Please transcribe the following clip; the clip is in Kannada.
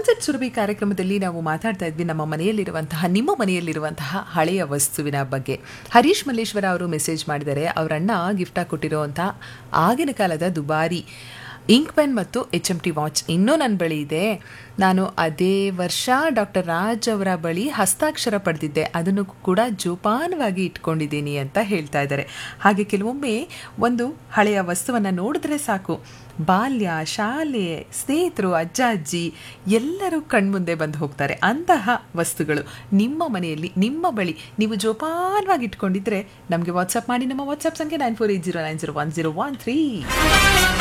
ಗಾಜೆಟ್ ಸುರಭಿ ಕಾರ್ಯಕ್ರಮದಲ್ಲಿ ನಾವು ಮಾತಾಡ್ತಾ ಇದ್ವಿ ನಮ್ಮ ಮನೆಯಲ್ಲಿರುವಂತಹ ನಿಮ್ಮ ಮನೆಯಲ್ಲಿರುವಂತಹ ಹಳೆಯ ವಸ್ತುವಿನ ಬಗ್ಗೆ ಹರೀಶ್ ಮಲ್ಲೇಶ್ವರ ಅವರು ಮೆಸೇಜ್ ಮಾಡಿದ್ದಾರೆ ಅವರ ಅಣ್ಣ ಗಿಫ್ಟಾಗಿ ಕೊಟ್ಟಿರುವಂತಹ ಆಗಿನ ಕಾಲದ ದುಬಾರಿ ಇಂಕ್ ಪೆನ್ ಮತ್ತು ಎಚ್ ಎಮ್ ಟಿ ವಾಚ್ ಇನ್ನೂ ನನ್ನ ಬಳಿ ಇದೆ ನಾನು ಅದೇ ವರ್ಷ ಡಾಕ್ಟರ್ ರಾಜ್ ಅವರ ಬಳಿ ಹಸ್ತಾಕ್ಷರ ಪಡೆದಿದ್ದೆ ಅದನ್ನು ಕೂಡ ಜೋಪಾನವಾಗಿ ಇಟ್ಕೊಂಡಿದ್ದೀನಿ ಅಂತ ಹೇಳ್ತಾ ಇದ್ದಾರೆ ಹಾಗೆ ಕೆಲವೊಮ್ಮೆ ಒಂದು ಹಳೆಯ ವಸ್ತುವನ್ನು ನೋಡಿದ್ರೆ ಸಾಕು ಬಾಲ್ಯ ಶಾಲೆ ಸ್ನೇಹಿತರು ಅಜ್ಜ ಅಜ್ಜಿ ಎಲ್ಲರೂ ಕಣ್ಮುಂದೆ ಬಂದು ಹೋಗ್ತಾರೆ ಅಂತಹ ವಸ್ತುಗಳು ನಿಮ್ಮ ಮನೆಯಲ್ಲಿ ನಿಮ್ಮ ಬಳಿ ನೀವು ಜೋಪಾನವಾಗಿ ಇಟ್ಕೊಂಡಿದ್ರೆ ನಮಗೆ ವಾಟ್ಸಪ್ ಮಾಡಿ ನಮ್ಮ ವಾಟ್ಸಪ್ ಸಂಖ್ಯೆ nine four eight zero nine zero one zero one three